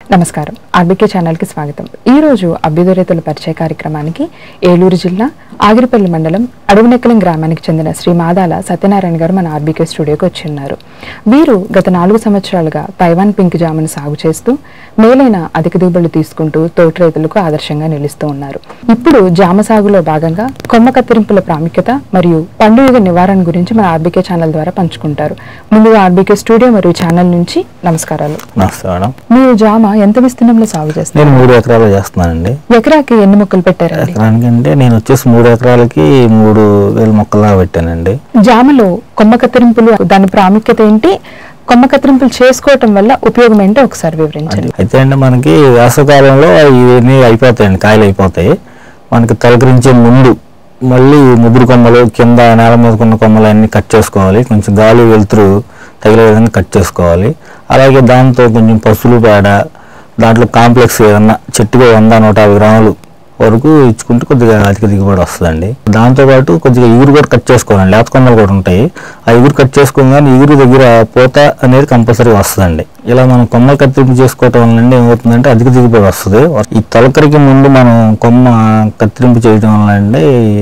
నమస్కారం ఆర్బీకే ఛానల్కి స్వాగతం ఈ రోజు అభ్యుదయ రైతుల పరిచయ కార్యక్రమానికి ఏలూరు జిల్లా ఆగిరిపల్లి మండలం అడవినెక్కలం గ్రామానికి చెందిన శ్రీ మాదాల సత్యనారాయణ గారు మన ఆర్బీకే స్టూడియోకి వచ్చి ఉన్నారు వీరు గత నాలుగు సంవత్సరాలుగా తైవాన్ పింక్ జామును సాగు చేస్తూ మేలైన అధిక దిగుబడులు తీసుకుంటూ తోటి రైతులకు ఆదర్శంగా నిలుస్తూ ఉన్నారు ఇప్పుడు జామ సాగులో భాగంగా కొమ్మ కత్తిరింపుల ప్రాముఖ్యత మరియు పండుగ నివారణ గురించి మన ఆర్బీకే ఛానల్ ద్వారా పంచుకుంటారు ముందుగా ఆర్బీకే స్టూడియో మరియు ఛానల్ నుంచి నమస్కారాలు నమస్తే మేడం మీరు జామ ఎంత విస్తీర్ణంలో సాగు చేస్తారు నేను మూడు ఎకరాలు చేస్తున్నానండి ఎకరాకి ఎన్ని మొక్కలు పెట్టారండి ఎకరానికి అంటే నేను వచ్చేసి మూడు ఎకరాలకి మూడు వేల మొక్కలా పెట్టానండి జామలో కొమ్మ కత్తిరింపులు దాని ప్రాముఖ్యత ఏంటి కొమ్మ కత్తిరింపులు చేసుకోవటం వల్ల ఉపయోగం ఏంటో ఒకసారి వివరించండి అయితే అండి మనకి వేసవకాలంలో ఇవన్నీ అయిపోతాయండి కాయలు అయిపోతాయి మనకి తొలకరించే ముందు మళ్ళీ ముదురు కొమ్మలు కింద నేల మీద ఉన్న కొమ్మలు అన్ని కట్ చేసుకోవాలి కొంచెం గాలి వెలుతురు తగిలే విధంగా కట్ చేసుకోవాలి అలాగే దాంతో కొంచెం పసులు పేడ దాంట్లో కాంప్లెక్స్ ఏదన్నా చెట్టుగా వంద నూట యాభై గ్రాములు వరకు ఇచ్చుకుంటే కొద్దిగా అధిక దిగుబడి వస్తుందండి దాంతోపాటు కొద్దిగా ఇగురు కూడా కట్ చేసుకోవాలండి లేత కొమ్మలు కూడా ఉంటాయి ఆ ఇగురు కట్ చేసుకోగానే ఇగురు దగ్గర పూత అనేది కంపల్సరీగా వస్తుందండి ఇలా మనం కొమ్మలు కత్తిరింపు చేసుకోవటం వల్ల ఏమవుతుందంటే అధిక దిగుబడి వస్తుంది ఈ తొలకరికి ముందు మనం కొమ్మ కత్తిరింపు చేయడం వల్ల అండి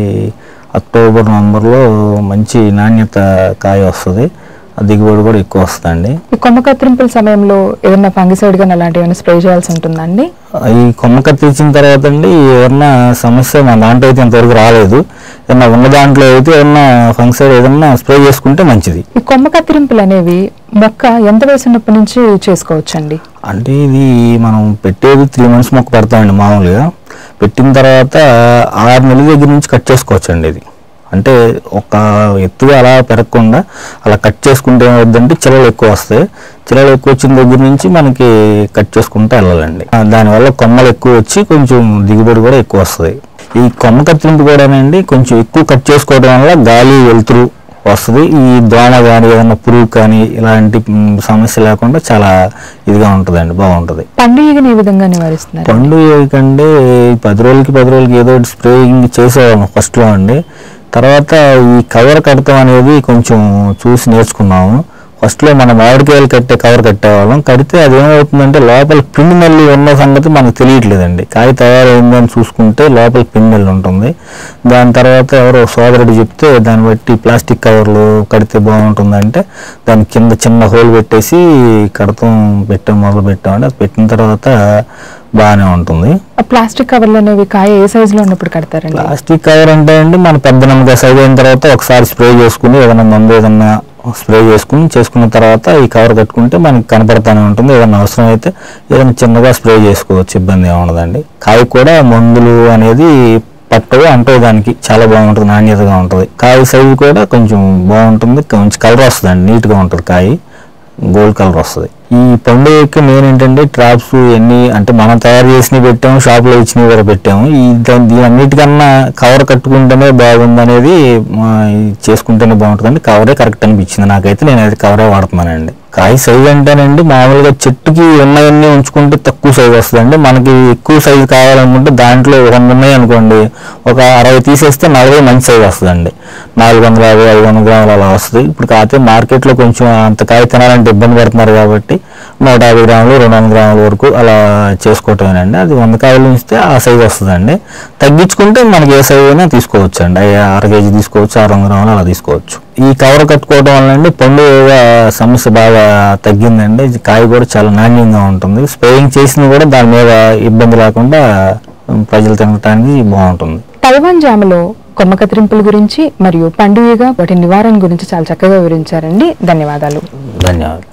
అక్టోబర్ నవంబర్లో మంచి నాణ్యత కాయ వస్తుంది ఆ దిగుబడి కూడా ఎక్కువ వస్తుందండి ఈ కొమ్మ కత్తిరింపుల సమయంలో ఏదైనా ఫంగిసైడ్ గాని అలాంటివి ఏమైనా స్ప్రే చేయాల్సి ఉంటుందండి ఈ కొమ్మ కత్తిరించిన తర్వాత అండి ఏమన్నా సమస్య మన దాంట్లో అయితే ఇంతవరకు రాలేదు ఏమన్నా ఉన్న దాంట్లో అయితే ఏమన్నా ఫంక్షన్ ఏదన్నా స్ప్రే చేసుకుంటే మంచిది ఈ కొమ్మ కత్తిరింపులు అనేవి మొక్క ఎంత వయసు ఉన్నప్పటి నుంచి చేసుకోవచ్చండి అంటే ఇది మనం పెట్టేది త్రీ మంత్స్ మొక్క పెడతామండి మామూలుగా పెట్టిన తర్వాత ఆరు నెలల దగ్గర నుంచి కట్ చేసుకోవచ్చండి ఇది అంటే ఒక ఎత్తుగా అలా పెరగకుండా అలా కట్ చేసుకుంటే ఏమవుద్దంటే చిల్లలు ఎక్కువ వస్తాయి చిల్లలు ఎక్కువ వచ్చిన దగ్గర నుంచి మనకి కట్ చేసుకుంటూ వెళ్ళాలండి ఆ, దానివల్ల కొమ్మలు ఎక్కువ వచ్చి కొంచెం దిగుబడి కూడా ఎక్కువ వస్తుంది ఈ కొమ్మ కత్తిరింపు కూడానండి కొంచెం ఎక్కువ కట్ చేసుకోవడం వల్ల గాలి వెలుతురు వస్తుంది ఈ దోమ కానీ ఏదైనా పురుగు కానీ ఇలాంటి మ్, సమస్య లేకుండా చాలా ఇదిగా ఉంటుందండి బాగుంటుంది పండుగని ఏ విధంగా నివారిస్తున్నారు పండు కంటే పది రోజులకి పది రోజులకి ఏదో ఒకటి స్ప్రేయింగ్ చేసేవాళ్ళం ఫస్ట్లో అండి తర్వాత ఈ కవర్ కడతాం అనేది కొంచెం చూసి నేర్చుకున్నాము ఫస్ట్లో మనం మామిడికాయలు కట్టే కవర్ కట్టేవాళ్ళం కడితే అది ఏమవుతుందంటే లోపల పిండి నల్లి ఉన్న సంగతి మనకు తెలియట్లేదండి కాయ తయారైందని చూసుకుంటే లోపల పిండి నల్లి ఉంటుంది దాని తర్వాత ఎవరో సోదరుడు చెప్తే దాన్ని బట్టి ప్లాస్టిక్ కవర్లు కడితే బాగుంటుందంటే దాని కింద చిన్న హోల్ పెట్టేసి కడతాం పెట్టాం మొదలు పెట్టామండి అది పెట్టిన తర్వాత బాగానే ఉంటుంది ఆ ప్లాస్టిక్ కవర్లు అనేవి కాయ ఏ సైజులో ఉన్నప్పుడు కడతారండి ప్లాస్టిక్ కవర్ అంటే అండి మన పెద్ద నమ్మక సైజ్ అయిన తర్వాత ఒకసారి స్ప్రే చేసుకుని ఏదైనా మందు ఏదన్నా స్ప్రే చేసుకుని చేసుకున్న తర్వాత ఈ కవర్ కట్టుకుంటే మనకి కనపడతానే ఉంటుంది ఏదైనా అవసరం అయితే ఏదైనా చిన్నగా స్ప్రే చేసుకోవచ్చు ఇబ్బంది ఏముండదండి కాయ కూడా మందులు అనేది పట్టవు అంటే దానికి చాలా బాగుంటుంది నాణ్యతగా ఉంటుంది కాయ సైజు కూడా కొంచెం బాగుంటుంది కొంచెం కలర్ వస్తుందండి నీట్గా ఉంటుంది కాయ గోల్డ్ కలర్ వస్తుంది ఈ పండుగకి మెయిన్ ఏంటంటే ట్రాప్స్ ఎన్ని అంటే మనం తయారు చేసినవి పెట్టాము షాప్లో ఇచ్చినవి కూడా పెట్టాము ఈ దాని దీని అన్నిటికన్నా కవర్ కట్టుకుంటేనే బాగుంది అనేది చేసుకుంటేనే బాగుంటుందండి కవరే కరెక్ట్ అనిపించింది నాకైతే నేను అయితే కవరే వాడుతున్నానండి కాయ సైజ్ అంటేనండి మామూలుగా చెట్టుకి ఉన్నవన్నీ ఉంచుకుంటే తక్కువ సైజ్ వస్తుందండి మనకి ఎక్కువ సైజు కావాలనుకుంటే దాంట్లో వంద ఉన్నాయి అనుకోండి ఒక అరవై తీసేస్తే నలభై మంచి సైజ్ వస్తుందండి నాలుగు వందల యాభై ఐదు వందల గ్రాములు అలా వస్తుంది ఇప్పుడు కాకపోతే మార్కెట్లో కొంచెం అంత కాయ తినాలంటే ఇబ్బంది పడుతున్నారు కాబట్టి నూట యాభై గ్రాములు రెండు వందల గ్రాముల వరకు అలా చేసుకోవటమేనండి అది వంద కాయలు ఉంచితే ఆ సైజ్ వస్తుందండి తగ్గించుకుంటే మనకి ఏ సైజ్ అయినా తీసుకోవచ్చు అండి అర కేజీ తీసుకోవచ్చు ఆరు వందల గ్రాములు అలా తీసుకోవచ్చు ఈ కవర్ కట్టుకోవడం వల్ల అండి పండుగ సమస్య బాగా తగ్గిందండి ఇది కాయ కూడా చాలా నాణ్యంగా ఉంటుంది స్ప్రేయింగ్ చేసింది కూడా దాని మీద ఇబ్బంది లేకుండా ప్రజలు తినడానికి బాగుంటుంది తైవాన్ జామలో కొమ్మ కత్తిరింపుల గురించి మరియు పండుగగా వాటి నివారణ గురించి చాలా చక్కగా వివరించారండి ధన్యవాదాలు ధన్యవాదాలు